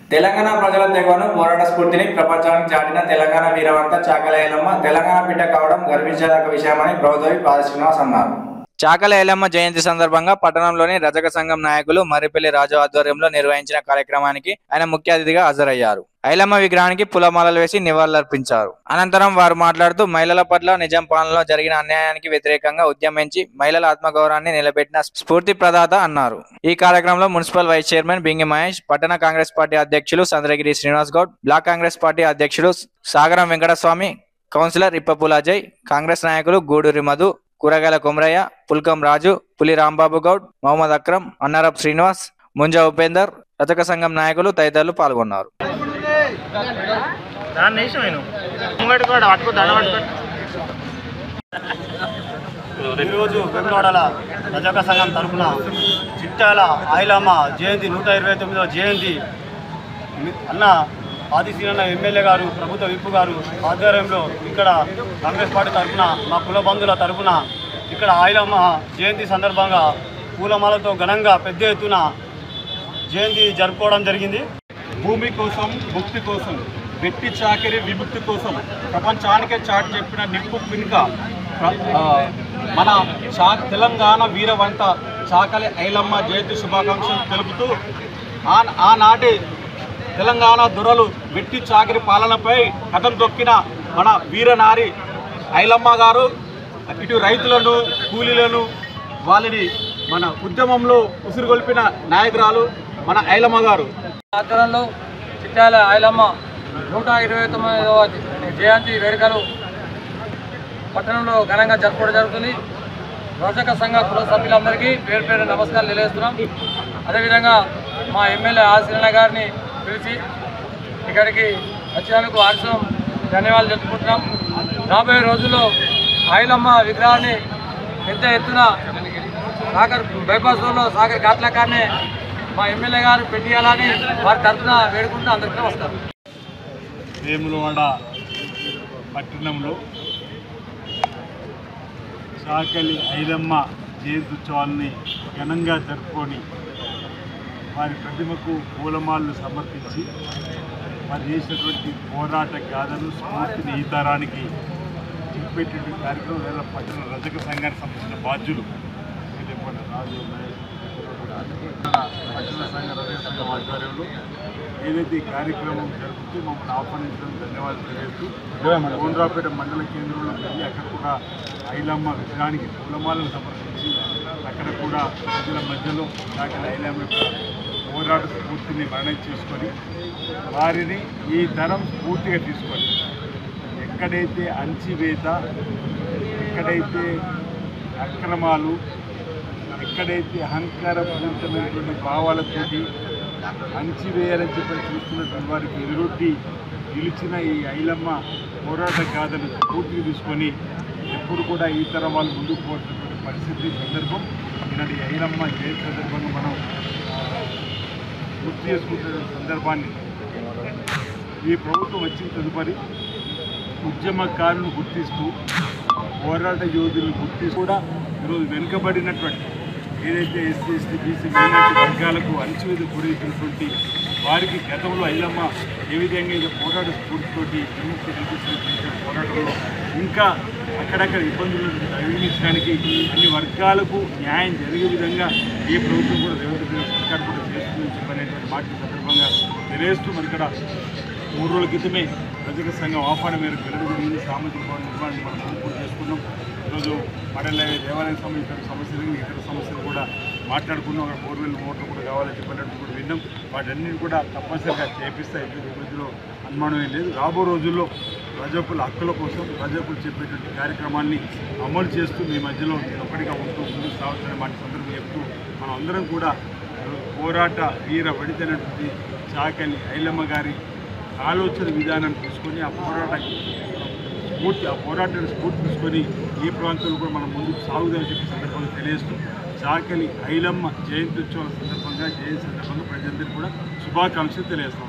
తెలంగాణ ప్రజల తెగవను పోరాట స్ఫూర్తిని ప్రపంచానికి చాటిన తెలంగాణ వీరవంత చాకలేలమ్మ తెలంగాణ బిడ్డ కావడం గర్వించదగ్గ విషయమని ప్రభుత్వ పాద శ్రీనివాస్ అన్నారు చాకల ఏలమ్మ జయంతి సందర్భంగా పట్టణంలోని రజక సంఘం నాయకులు మర్రిపల్లి రాజు ఆధ్వర్యంలో నిర్వహించిన కార్యక్రమానికి ఆయన ముఖ్య అతిథిగా హాజరయ్యారు ఐలమ్మ విగ్రహానికి పూలమాలలు వేసి నివాళులర్పించారు అనంతరం వారు మాట్లాడుతూ మహిళల పట్ల నిజాం పాలనలో జరిగిన అన్యాయానికి వ్యతిరేకంగా ఉద్యమించి మహిళల ఆత్మగౌరవాన్ని నిలబెట్టిన స్ఫూర్తి ప్రదాత అన్నారు ఈ కార్యక్రమంలో municipal vice chairman Bingi Mahesh పట్టణ కాంగ్రెస్ పార్టీ అధ్యక్షులు చంద్రగిరి శ్రీనివాస్ గౌడ్ బ్లాక్ కాంగ్రెస్ పార్టీ అధ్యక్షులు సాగరం వెంకటస్వామి కౌన్సిలర్ ఇప్పపుల అజయ్ కాంగ్రెస్ నాయకులు గూడూరి మధు కూరగాయల కొమరయ్య పుల్కం రాజు పులి రాంబాబు గౌడ్ మొహమ్మద్ అక్రమ్ అన్నారప్ శ్రీనివాస్ ముంజా ఉపేందర్ రజక సంఘం నాయకులు తదితరులు పాల్గొన్నారు దాన్ని వేసి నేను ముంగటి కూడా పట్టుకో దండ పట్టుకో ఈరోజు వెంకటవాడల రజక సంఘం తరఫున చిట్టాల ఆయిలమ్మ జయంతి నూట ఇరవై తొమ్మిదవ జయంతి మి- అన్న ఆదిశీలన్న ఎమ్మెల్యే గారు ప్రభుత్వ విప్పు గారు ఆధ్వర్యంలో ఇక్కడ కాంగ్రెస్ పార్టీ తరఫున మా కుల బంధువుల తరఫున ఇక్కడ ఆయిలమ్మ జయంతి సందర్భంగా పూలమాలతో ఘనంగా పెద్ద ఎత్తున జయంతి జరుపుకోవడం జరిగింది భూమి కోసం ముక్తి కోసం వెట్టి చాకిరి విముక్తి కోసం ప్రపంచానికే చాటి చెప్పిన నిప్పు పినుక ప్ర- ఆ, మన చా తెలంగాణ వీరవంత చాకలి ఐలమ్మ జయంతి శుభాకాంక్షలు తెలుపుతూ ఆ ఆనాటి తెలంగాణ దొరలు వెట్టి చాకిరి పాలనపై కథం తొక్కిన మన వీరనారి ఐలమ్మ గారు ఇటు రైతులను కూలీలను వాళ్ళని మన ఉద్యమంలో ఉసిరుగొల్పిన నాయకురాలు మన ఐలమ్మ గారు ఆధ్వర్యంలో చిట్యాల ఐలమ్మ నూట ఇరవై తొమ్మిదవ జయంతి వేడుకలు పట్టణంలో ఘనంగా జరుపుకోవడం జరుగుతుంది రోచక సంఘ కుల సభ్యులందరికీ పేరు పేరు నమస్కారాలు తెలియజేస్తున్నాం అదేవిధంగా మా ఎమ్మెల్యే ఆశీలన గారిని పిలిచి ఇక్కడికి వచ్చినందుకు ఆశం ధన్యవాదాలు తెలుపుకుంటున్నాం రాబోయే రోజుల్లో ఐలమ్మ విగ్రహాన్ని పెద్ద ఎత్తున సాగర్ బైపాస్ రోడ్లో సాగర్ ఘాట్లకాన్ని మా ఎమ్మెల్యే గారు పెట్టియాలని వారి తరఫున వేడుకుంటూ అందరికీ వస్తారు వేములవాడ పట్టణంలో చాకలి ఐలమ్మ జయంత్యుత్సవాల్ని ఘనంగా జరుపుకొని వారి ప్రతిమకు పూలమాలలు సమర్పించి వారు చేసినటువంటి పోరాట గాథను స్ఫూర్తిని ఈ తరానికి చూపెట్టేటువంటి కార్యక్రమం వేళ పట్టణ రజక సంఘానికి సంబంధించిన బాధ్యులు మీరు చెప్పండి రాజు మహేష్ పట్టణ సంఘ రజక సంఘం ఆధ్వర్యంలో ఏదైతే ఈ కార్యక్రమం జరుపుతూ మమ్మల్ని ఆహ్వానించడం ధన్యవాదాలు తెలియజేస్తూ కోనరాపేట మండల కేంద్రంలో వెళ్ళి అక్కడ కూడా ఐలమ్మ విగ్రహానికి పూలమాలను సమర్పించి అక్కడ కూడా ప్రజల మధ్యలో దాకా ఐలమ్మ యొక్క పోరాట స్ఫూర్తిని మరణం చేసుకొని వారిని ఈ తరం స్ఫూర్తిగా తీసుకొని ఎక్కడైతే అణచివేత ఎక్కడైతే అక్రమాలు ఎక్కడైతే అహంకారపూరితమైనటువంటి భావాలతోటి అణచివేయాలని చెప్పి చూస్తున్నటువంటి వారికి ఎదురొడ్డి నిలిచిన ఈ ఐలమ్మ పోరాట గాథను పూర్తిగా తీసుకొని ఎప్పుడు కూడా ఈ తరం వాళ్ళు ముందుకు పోతున్నటువంటి పరిస్థితి సందర్భం ఈనాటి ఈ ఐలమ్మ జయంతి సందర్భంగా మనం ఆ, గుర్తు చేసుకుంటున్న సందర్భాన్ని ఈ ప్రభుత్వం వచ్చిన తదుపరి ఉద్యమకారులను గుర్తిస్తూ పోరాట యోధులను గుర్తిస్తూ కూడా ఈరోజు వెనుకబడినటువంటి ఏదైతే ఎస్సీ ఎస్టీ బీసీ మైనార్టీ వర్గాలకు అణచివేత గురైనటువంటి వారికి గతంలో ఐలమ్మ ఏ విధంగా అయితే పోరాట స్ఫూర్తితోటి విముక్తి కల్పించినటువంటి పోరాటంలో ఇంకా అక్కడక్కడ ఇబ్బందులు అధిగమించడానికి అన్ని వర్గాలకు న్యాయం జరిగే విధంగా ఏ ప్రభుత్వం కూడా రేవంత్ రెడ్డి గారి సర్కార్ కూడా చేస్తుందని చెప్పనేటువంటి మాట ఈ సందర్భంగా తెలియజేస్తూ మరి ఇక్కడ మూడు రోజుల క్రితమే రజక సంఘం ఆహ్వానం మేరకు వెళ్ళడం జరిగింది సామాజిక భవన నిర్మాణాన్ని మనం పూర్తి చేసుకున్నాం ఈరోజు మడల దేవాలయం సంబంధించిన సమస్యలు ఇతర సమస్యలు కూడా మాట్లాడుకున్నాం అక్కడ బోర్వెల్ మోటార్ కూడా కావాలని చెప్పినట్టు కూడా విన్నాం వాటన్నిటి కూడా తప్పనిసరిగా చేపిస్తాయి ఎటువంటి అభివృద్ధిలో అనుమానం ఏం లేదు రాబో రోజుల్లో ప్రజాకుల హక్కుల కోసం ప్రజాకులు చెప్పేటువంటి కార్యక్రమాన్ని అమలు చేస్తూ మీ మధ్యలో నేను ఒక్కడిగా ఉంటూ ముందుకు సాగుతున్న మాట సందర్భం చెప్తూ మనం అందరం కూడా పోరాట వీర వడితైనటువంటి చాకలి ఐలమ్మ గారి ఆలోచన విధానాన్ని తీసుకొని ఆ పోరాట స్ఫూర్తి ఆ పోరాటాన్ని స్ఫూర్తి తీసుకొని ఏ ప్రాంతంలో కూడా మనం ముందుకు సాగుదని చెప్పి సందర్భంగా తెలియజేస్తూ చాకలి ఐలమ్మ జయంతి ఉత్సవాల సందర్భంగా జయంతి సందర్భంగా ప్రజలందరికీ కూడా శుభాకాంక్షలు తెలియజేస్తాం